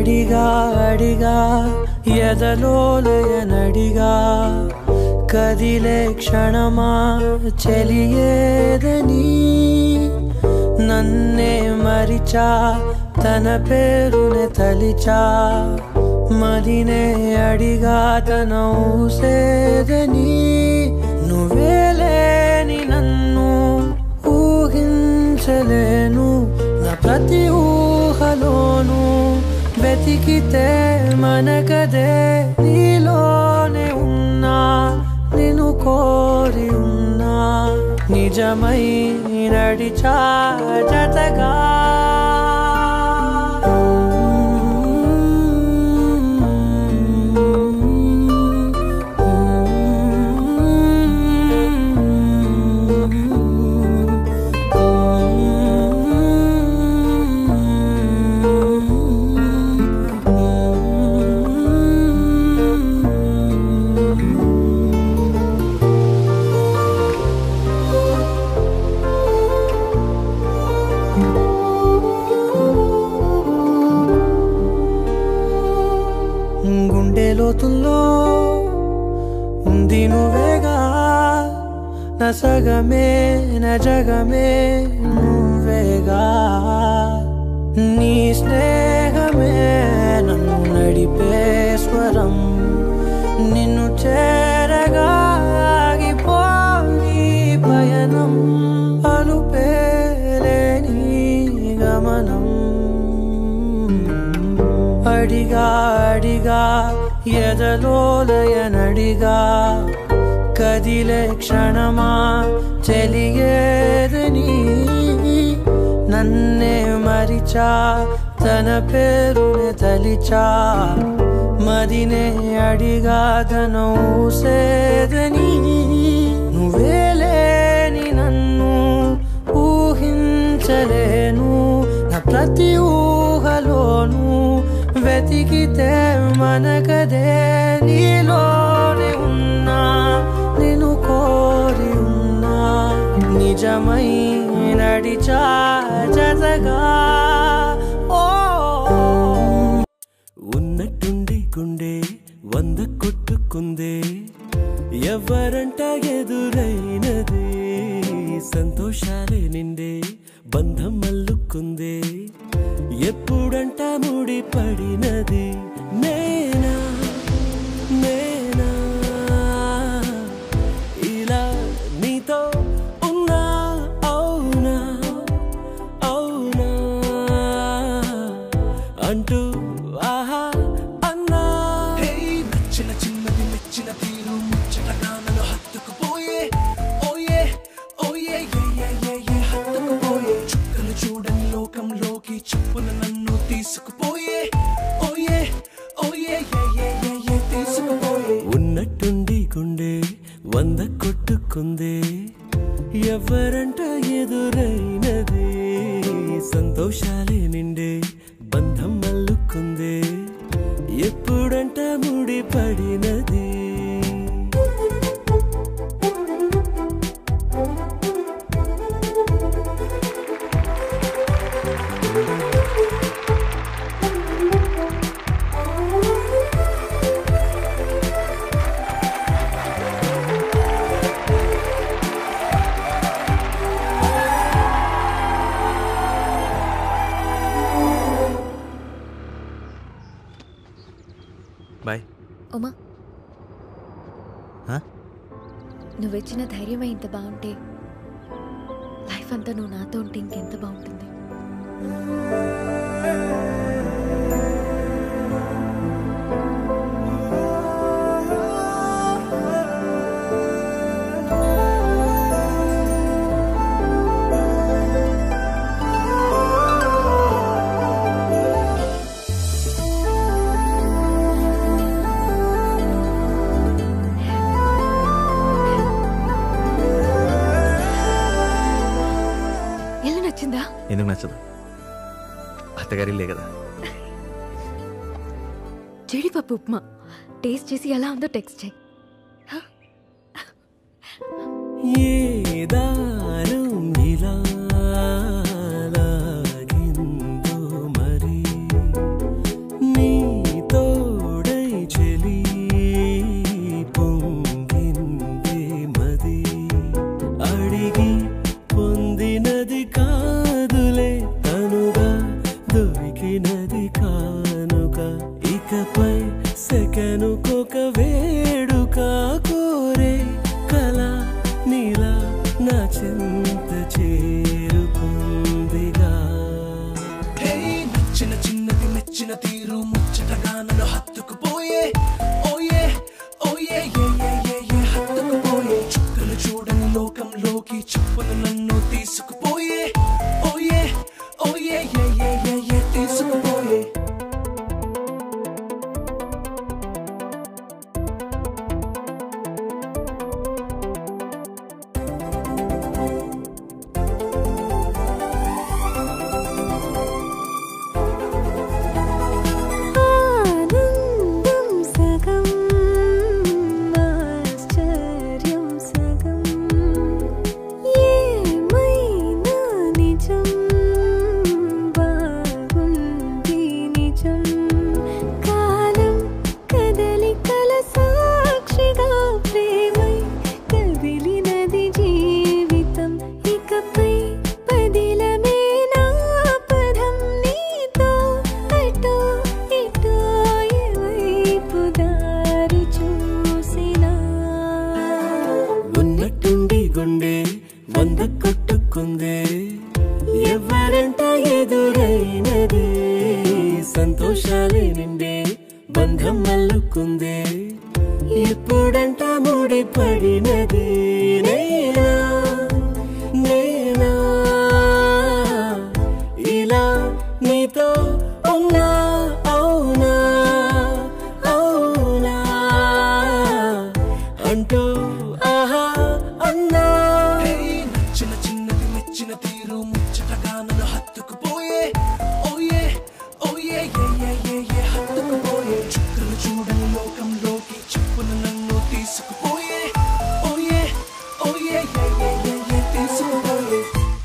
అడిగా అడిగా ఎదలోలయ నడిగా కదిలే క్షణమా చెలియేదని నన్నే మరిచా తన పేరునే తలిచా మదినే అడిగా తన ఊసేదని నువ్వేలేని నన్ను ఊహించలేను నా ప్రతి ఊహలోను వెతికితే మనకదే నీలోనే ఉన్నా నిన్ను కోరి ఉన్నా నిజమై నడిచా జతగా గుండె లోతుల్లో ఉంది నువ్వేగా నా సగమే నా జగమే నువ్వేగా నీ స్నేహమే నన్ను నడిపే స్వరం నిన్ను చేరగా ఆగిపోని పయనం అలుపేలేని గమనం అడిగా అడిగా ఎదలోలయ నడిగా కదిలే క్షణమా చెలియేదని నన్నే మరిచా తన పేరునే తలిచా మదినే అడిగా తన ఊసేదని నువ్వేలేని నన్ను ఊహించలేను నా ప్రతి ఊహలోను వెతికితే మనకదే నీలోనే ఉన్నా నేను కోరి ఉన్నా నిజమై నడిచా జతగా ఓ ఉన్నట్టుండి గుండె వంద కొట్టుకుందే ఎవరంట ఎదురైనది సంతోషాలే నిండే బంధం మల్లుకుందే ఎప్పుడంట ముడి పడినది నేనా నేనా ఇలా నీతో ఉన్నా అవునా అవునా అంటూ ఆహా అన్నా నచ్చిన చిన్నది మెచ్చిన తీరు ముచ్చటగా నన్ను హత్తుకుపోయే ఓయే ఓయే ఏ ఏ ఏ ఏ హత్తుకుపోయే చుక్కలు చూడని లోకంలోకి చెప్పున నన్ను తీసుకుపోయే ఓయే ఓయే ఏ ఏ ఏ ఏ తీసుకుపోయే ఉన్నట్టుండి గుండె వంద కొట్టుకుందే ఎవరంట ఎదురైనది సంతోషాలే నిండే బంధం మల్లుకుందే ఎప్పుడంట ముడి పడినది బాయ్ ఉమా హా? నువ్విచ్చిన ధైర్యమే ఇంత బాగుంటే లైఫ్ అంతా నువ్వు నాతో ఉంటే ఇంకెంత బాగుంటుంది ఇల్లు నచ్చిందా ఎందుకు నచ్చదు అత్తగారి లే కదా జీడిపప్పు ఉప్మా టేస్ట్ చేసి ఎలా ఉందో టెక్స్ట్ చేయి ఏ దారం ఇలా లాగిందో మరి నీ అడిగి పొందినది కాదులే తనుగా దొరికినది కానుక ఇకపై సెకనుకొక వేడుక కోరే కళ నీలా నా చెంత చేరుకుందిగా హే నచ్చిన చిన్నది మెచ్చిన తీరు ముచ్చటగా నన్ను హత్తుకుపోయే ఓయే ఓయే ఏ ఏ ఏ ఏ హత్తుకుపోయే చుక్కలు చూడని లోకంలోకి చెప్పును నన్ను తీసుకుపోయే ఓయే ఓయే ఏ ఏ ఏ ఏ తీసుకుపోయే ఆనందం సగం ఆశ్చర్యం సగం ఏమైనా నిజం బాగుంది నిజం కాలం కదలికల సాక్షిగా ప్రేమై కదిలినది జీవితం ఇకపై పదిలమే నా పదం నీతో అటో ఇటో ఎవైపు దారి చూసినా ఉన్నట్టుండి గుండె వంద కొట్టుకుందే ఎవరంట ఎదురైనదే సంతోషాలే నిండే బంధం అల్లుకుందే ఇప్పుడంట ముడి పడినది నేనా నేనా ఇలా నీతో ఉన్నా అవునా అవునా అంటూ ఆహా అన్నా హే నచ్చిన చిన్నది మెచ్చిన తీరు ముచ్చటగా నన్ను హత్తుకుపోయే ఓయే ఓయే ఏ ఏ ఏ ఏ హత్తుకుపోయే చుక్కలు చూడని లోకంలోకి చెప్పును నన్ను తీసుకుపోయే ఓయే ఓయే ఏ ఏ ఏ ఏ తీసుకుపోయే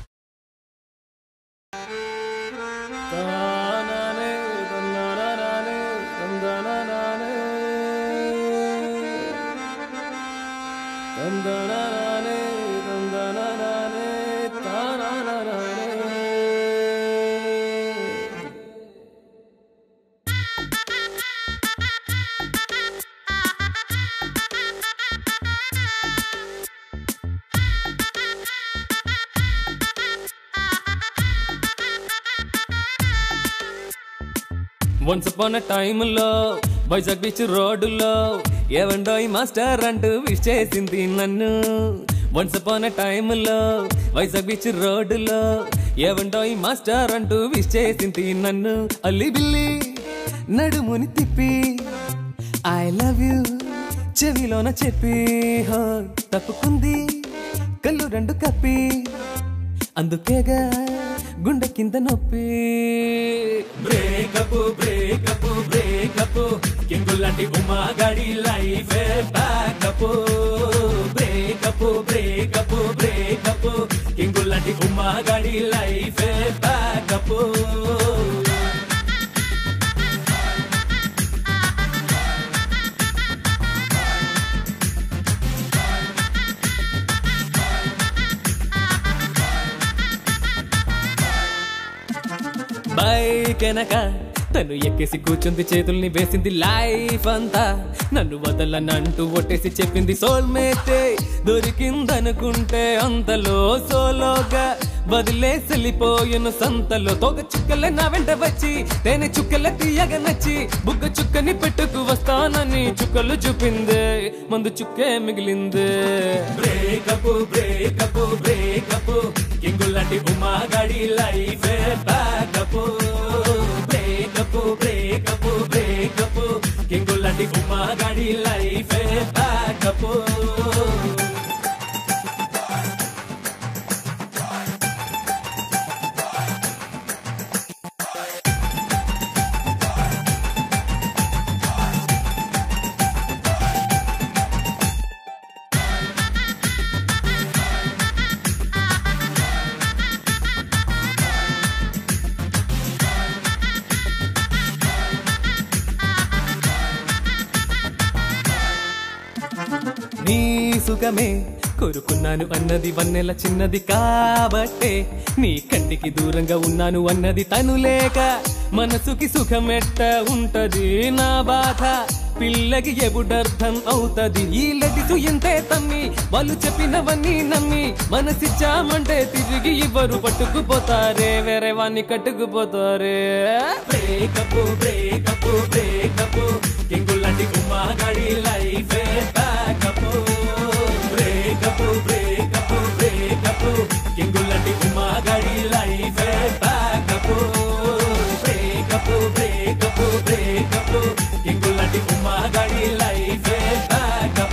వన్స్ అపాన్ అ టైమ్ లో వైజాగ్ బీచ్ రోడ్డులో ఏవండోయ్ మాస్టర్ అంటూ విష్ చేసింది నన్ను వన్స్ అపాన్ అ టైమ్ లో వైజాగ్ బీచ్ రోడ్డులో ఏవండోయ్ మాస్టర్ అంటూ విష్ చేసింది నన్ను అల్లి బిల్లి నడుముని తిప్పి ఐ లవ్ యూ చెవిలోన చెప్పి హో, తప్పుకుంది కళ్ళు రెండు కప్పి అందుకేగా గుండె కింద నొప్పి బ్రేకప్ బ్రేకప్ బ్రేకప్ కింగులాంటి ఉమా గాడి life backup breakup breakup breakup కింగులాంటి ఉమా గాడి లైఫ్ బ్యాకప్ బైక్ వెనక తను ఎక్కేసి కూర్చుంది చేతుల్ని వేసింది లైఫ్ అంతా నన్ను వదలనంటూ ఒట్టేసి చెప్పింది సోల్మేటే దొరికిందనుకుంటే అంతలో సోలోగా వదిలేసి వెళ్ళిపోయాను సంతలో తోక చుక్కలే నా వెంట వచ్చి తేనె చుక్కలే తీయగా నచ్చి బుగ్గ చుక్కని పెట్టుకు వస్తానని చుక్కలు చూపిందే మందు చుక్కే మిగిలిందే బ్రేకప్ బ్రేకప్ బ్రేకప్ కింగులాంటి ఉమా గాడి life backup breakup breakup breakup కింగులాంటి ఉమా గాడి లైఫ్ బ్యాకప్ నీ సుఖమే కోరుకున్నాను అన్నది వన్నెల చిన్నది కాబట్టే నీ కంటికి దూరంగా ఉన్నాను అన్నది తను లేక మనసుకి సుఖమెట్ట ఉంటది నా బాధ పిల్లకి ఎబుడర్థం అవుతది ఈ లటిసు ఎంతే తమ్మి వాళ్ళు చెప్పినవన్నీ నమ్మి మనసిచ్చామంటే తిరిగి ఇవ్వరు పట్టుకుపోతారే వేరే వాణ్ణి కట్టుకుపోతారే బ్రేకప్ బ్రేకప్ బ్రేకప్ ఇంగులాంటి గుమ్మాగాడి life backup breakup breakup breakup ఇంగులాంటి గుమ్మాగాడి life backup breakup breakup breakup ఇంగులాంటి గుమ్మాగాడి లైఫ్ బ్యాకప్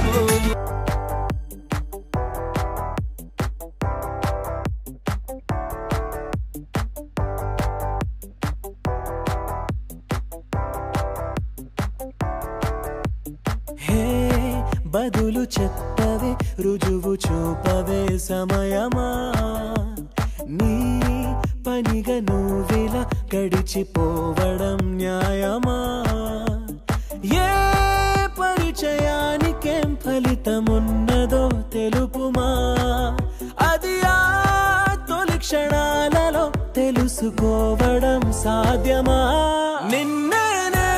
హే బదులు చెప్పవే రుజువు చూపవే సమయమా నీ పనిగా నువ్విలా గడిచిపోవడం న్యాయమా ఏ పరిచయానికేం ఫలితమున్నదో తెలుపుమా అది ఆ తొలి క్షణాలలో తెలుసుకోవడం సాధ్యమా నిన్నేనే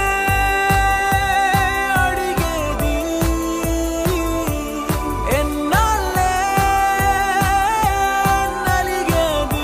అడిగేది ఎన్నాళ్ళే నలిగేది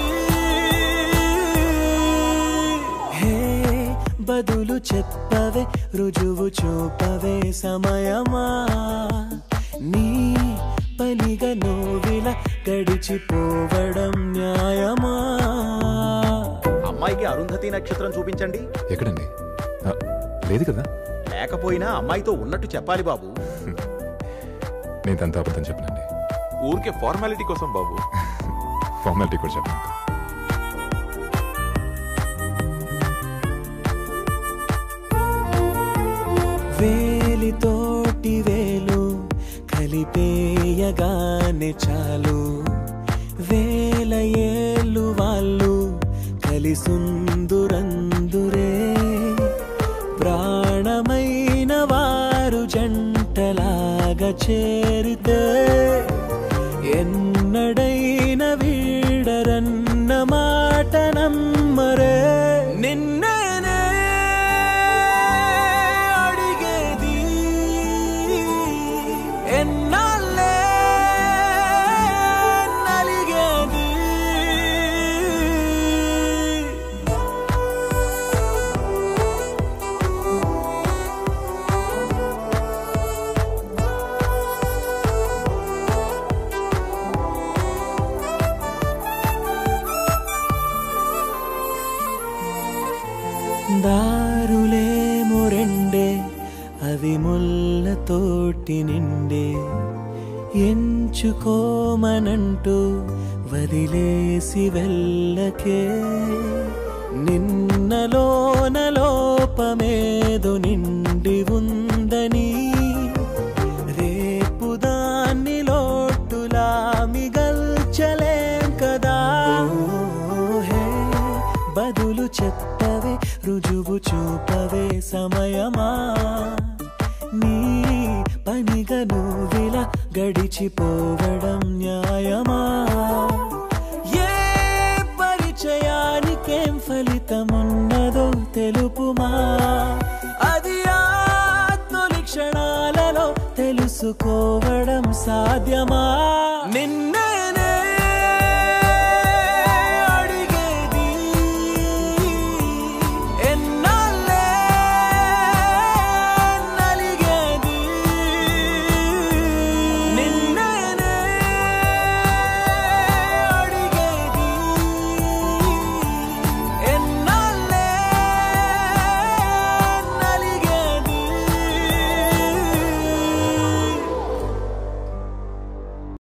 హే బదులు చెప్పవే రుజువు చూపవే సమయమా నీ పనిగా నోవిలా గడిచిపోవడం న్యాయమా అమ్మాయికి అరుంధతి నక్షత్రం చూపించండి ఎక్కడండి ఆ, లేదు కదా లేకపోయినా అమ్మాయితో ఉన్నట్టు చెప్పాలి బాబు నేను తనతో అబద్ధం చెప్పనండి ఊరికే ఫార్మాలిటీ కోసం బాబు ఫార్మాలిటీ కూడా చెప్పను వేలితోటి వేలు కలిపేయగానే చాలు వేల ఏళ్ళు వాళ్ళు కలిసుందురందురే ప్రాణమైన వారు జంటలాగా చేరితే ఎన్నడైన వీడరన్న మాట నమ్మరే నిన్నేనే అడిగేది ఎన్నాళ్ళే నలిగేది దారులేమో రెండే అవి ముళ్ళతోటి నిండే ఎంచుకోమనంటూ వదిలేసి వెళ్ళకే నిన్నలోన లోపమేదో నిండి ఉందని రేపు దాన్ని లోటులా మిగల్చలేం కదా ఓహే బదులు చెప్పవే రుజువు చూపవే సమయమా నీ పనిగా నువ్విలా గడిచిపోవడం న్యాయమా ఏ పరిచయానికేం ఫలితమున్నదో తెలుపుమా అది ఆ తొలి క్షణాలలో తెలుసుకోవడం సాధ్యమా నిన్న